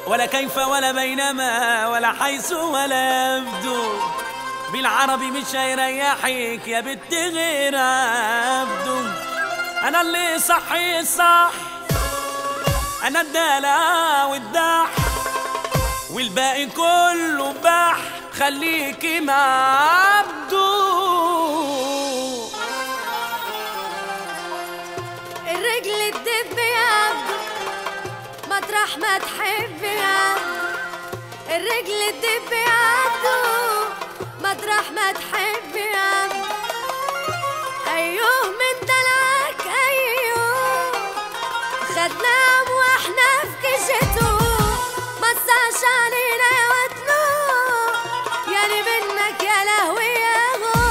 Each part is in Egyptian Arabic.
ولا كيف ولا بينما ولا حيث ولا يبدو بالعربي مش هيريحك يا بنت غير عبده انا اللي صحي صح انا الدلع والدح والباقي كله بح خليكي مع عبده الرجل تدب يا عبدو مطرح ما تحب يا عبدو الرجل تدب يا عبدو مطرح ما تحب يا عبدو ايوه من دلعك ايوه خدناه واحنا في كشته مساش علينا يا وطنو يعني منك يا لهوي يا غو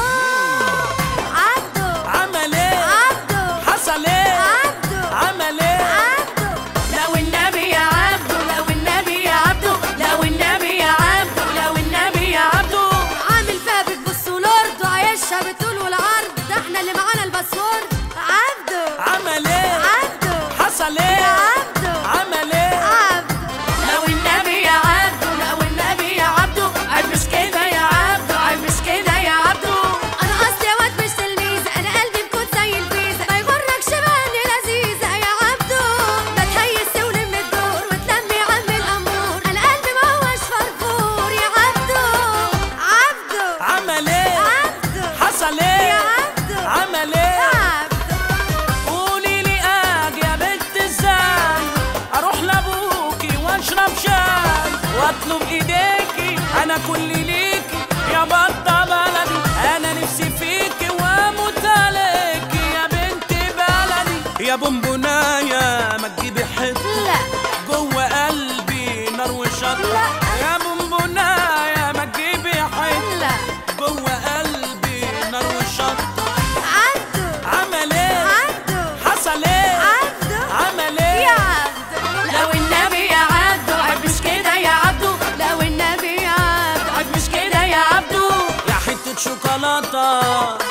عبدو عمل ايه عبدو حصل ايه عبدو عمل ايه عبدو لو النبي يا عبده لو النبي يا عبده لو النبي يا عبده لو النبي يا عبده عامل فيها بتبص ولورد وعايشها بالطول والعرض ده احنا اللي معانا الباسورد عبدو عمل ايه عبدو حصل يا ايه عبدو عمل ايه عبدو لو النبي يا عبده لو النبي يا عبده عيب مش كده يا عبده عيب مش كده يا عبده انا اصلي يا واد مش تلميذ انا قلبي بكون زي الفيزا ما يغركش باني لذيذه يا عبدو ما تهيس ولم الدور وتلمي يا عم الامور انا قلبي ما هوش فرفور يا عبدو عبدو عمل ايه عبدو حصل يا ايه عبدو عمل ايه عبدو قولي لي اجي يا بنت ازاي اروح لابوكي واشرب شاي واطلب ايديكي انا كل ليكي يا بطة بلدي انا نفسي فيكي واموت عليكي يا بنت بلدي يا بونبونايا ما تجيبي حته لا جوه قلبي نار وشط لا. يا بونبونايا ما تجيبي حته لا جوه قلبي نار وشط عبدو عمل ايه عبدو حصل ايه عبدو عمل يا ايه عبدو لو النبي يا عبدو عيب مش كده يا عبدو لو النبي يا عبدو عيب مش كده يا عبدو يا حتة شوكولاتة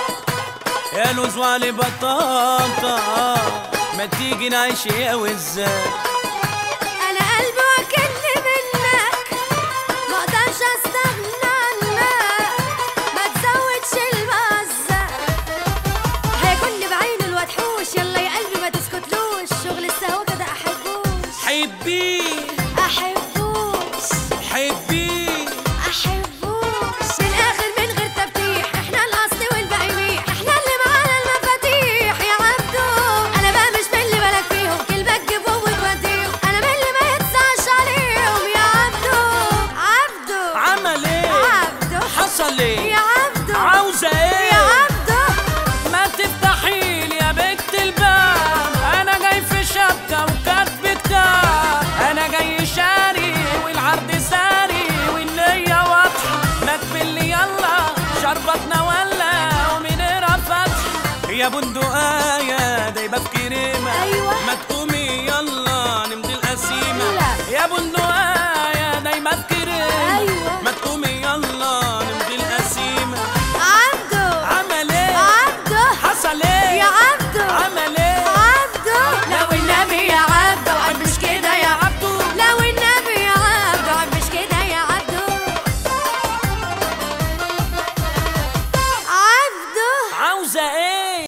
يا لوز وعلي بطاطا ما تيجي نعيش يا وزاي انا قلبي واكلني منك ما اقدرش استغنى عنك ما تزودش المزة هيكون بعين الوحوش يلا يا قلبي ما تسكتلوش شغل السوا كده احبوش حبيه احبوش حبيه احبوش من الاخر من غير تفتيح احنا الاصل والباقي ميح احنا اللي معانا المفاتيح يا عبدو انا بقى مش من اللي بالك فيهم كلمه تجيبهم وتوديهم انا من اللي ما يتسعش عليهم يا عبدو عبدو عمل ايه عبدو حصل ايه يا عبدو عاوزة ايه يا عبدو ما تفتحي لي يا بنت الباب انا جاي في شبكه وكاتب كتاب انا جاي شاري والعرض ساري والنيه واضحه ما تبلي يلا شربتنا ولا ومن فتح يا بندقايه دايبه في كريمه أيوة. ما تقومي يلا